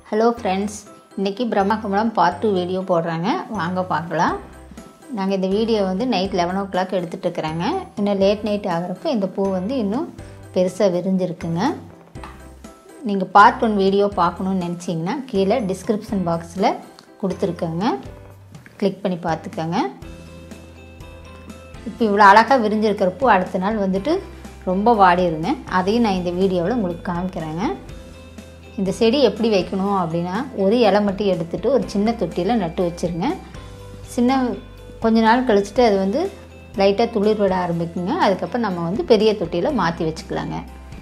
hello friends இன்றைக்கி பிரம்ம கமலம் part two video போடுறாங்க வாங்க பார்க்கலாம் நாங்கள் இந்த வீடியோ வந்து நைட் லெவன் ஓ கிளாக் எடுத்துகிட்டு இருக்கிறாங்க இன்னும் லேட் நைட் ஆகிறப்ப இந்த பூ வந்து இன்னும் பெருசாக விரிஞ்சிருக்குங்க நீங்கள் பார்ட் ஒன் வீடியோ பார்க்கணுன்னு நினச்சிங்கன்னா கீழே டிஸ்கிரிப்ஷன் பாக்ஸில் கொடுத்துருக்கோங்க கிளிக் பண்ணி பார்த்துக்கோங்க இப்போ இவ்வளோ அழகாக விரிஞ்சிருக்கிற பூ அடுத்த நாள் வந்துட்டு ரொம்ப வாடிருங்க அதையும் நான் இந்த வீடியோவில் உங்களுக்கு காமிக்கிறேங்க இந்த செடி எப்படி வைக்கணும் அப்படின்னா ஒரு இலை மட்டும் எடுத்துகிட்டு ஒரு சின்ன தொட்டியில் நட்டு வச்சுருங்க சின்ன கொஞ்ச நாள் கழிச்சுட்டு அது வந்து லைட்டாக துளிர் விட ஆரம்பிக்குங்க அதுக்கப்புறம் நம்ம வந்து பெரிய தொட்டியில் மாற்றி வச்சுக்கலாங்க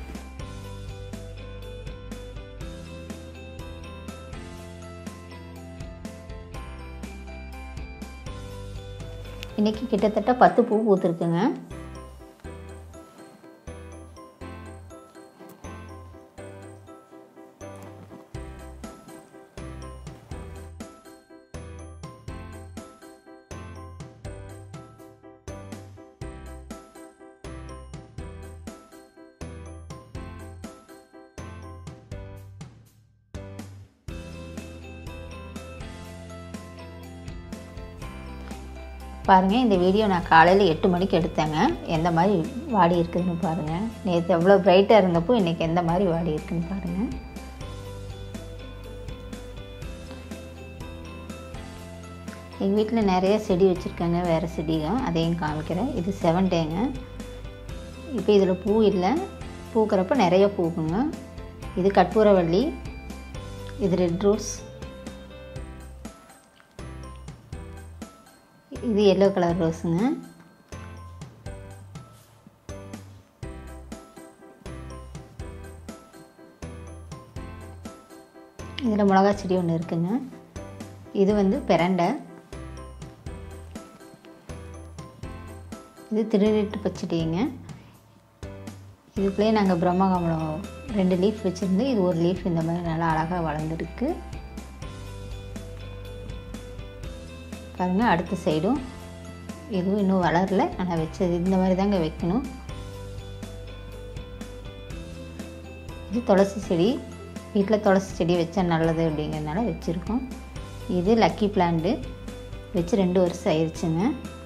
இன்றைக்கி கிட்டத்தட்ட பத்து பூ பூத்துருக்குங்க பாருங்கள் இந்த வீடியோ நான் காலையில் எட்டு மணிக்கு எடுத்தேங்க எந்த மாதிரி வாடி இருக்குதுன்னு பாருங்கள் நேற்று எவ்வளோ பிரைட்டாக இருந்தப்போ இன்றைக்கி எந்த மாதிரி வாடி இருக்குதுன்னு பாருங்கள் எங்கள் வீட்டில் நிறைய செடி வச்சுருக்காங்க வேறு செடிகள் அதையும் காமிக்கிறேன் இது செவன் டேங்க இப்போ இதில் பூ இல்லை பூக்கிறப்ப நிறைய பூக்குங்க இது கற்பூரவள்ளி இது ரெட் ரோஸ் இது எல்லோ கலர் ரோஸுங்க இதில் மிளகா செடி ஒன்று இருக்குங்க இது வந்து பெரண்டை இது திருநீட்டு பச்சடிங்க இதுக்குள்ளேயே நாங்கள் பிரம்மகமலம் ரெண்டு லீஃப் வச்சுருந்து இது ஒரு லீஃப் இந்த மாதிரி நல்லா அழகாக வளர்ந்துருக்கு பாருங்கள் அடுத்த சைடும் இதுவும் இன்னும் வளரல ஆனால் வச்சது இந்த மாதிரி தாங்க வைக்கணும் இது துளசி செடி வீட்டில் துளசி செடி வச்சா நல்லது அப்படிங்கிறதுனால வச்சுருக்கோம் இது லக்கி பிளான்ட்டு வச்சு ரெண்டு வருஷம் ஆயிடுச்சுங்க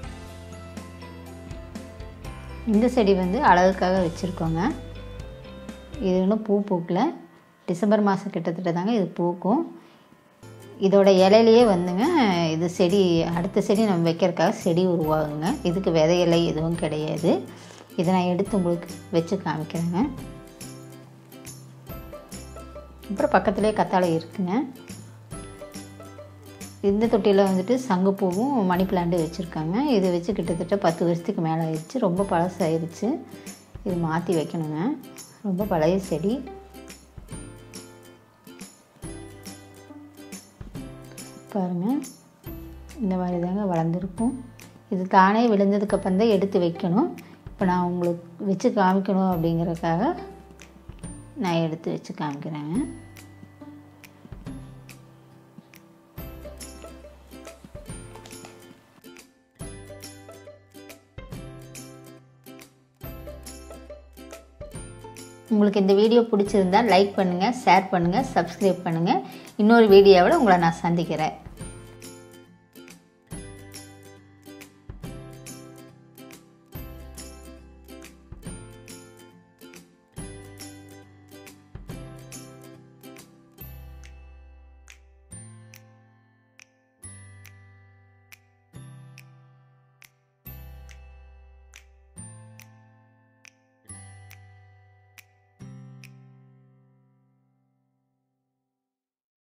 இந்த செடி வந்து அழகுக்காக வச்சுருக்கோங்க இது இன்னும் பூ பூக்கல டிசம்பர் மாதம் கிட்டத்தட்ட தாங்க இது பூக்கும் இதோட இலையிலையே வந்துங்க இது செடி அடுத்த செடி நம்ம வைக்கிறதுக்காக செடி உருவாகுங்க இதுக்கு விதை இலை எதுவும் கிடையாது இதை நான் எடுத்து உங்களுக்கு வச்சு காமிக்கிறேங்க அப்புறம் பக்கத்துலேயே கத்தாழை இருக்குங்க இந்த தொட்டியில் வந்துட்டு சங்குப்பூவும் மணி பிளான்ட்டு வச்சுருக்காங்க இது வச்சு கிட்டத்தட்ட பத்து வருஷத்துக்கு மேலே ஆயிடுச்சு ரொம்ப பழசாயிருச்சு இது மாற்றி வைக்கணுங்க ரொம்ப பழைய செடி பாருங்கள் இந்த மாதிரி தாங்க வளர்ந்துருக்கும் இது தானே விழுந்ததுக்கப்புறம் தான் எடுத்து வைக்கணும் இப்போ நான் உங்களுக்கு வச்சு காமிக்கணும் அப்படிங்கிறதுக்காக நான் எடுத்து வச்சு காமிக்கிறேங்க உங்களுக்கு இந்த வீடியோ பிடிச்சிருந்தால் லைக் பண்ணுங்கள் ஷேர் பண்ணுங்கள் சப்ஸ்கிரைப் பண்ணுங்கள் இன்னொரு வீடியோவில் உங்களை நான் சந்திக்கிறேன்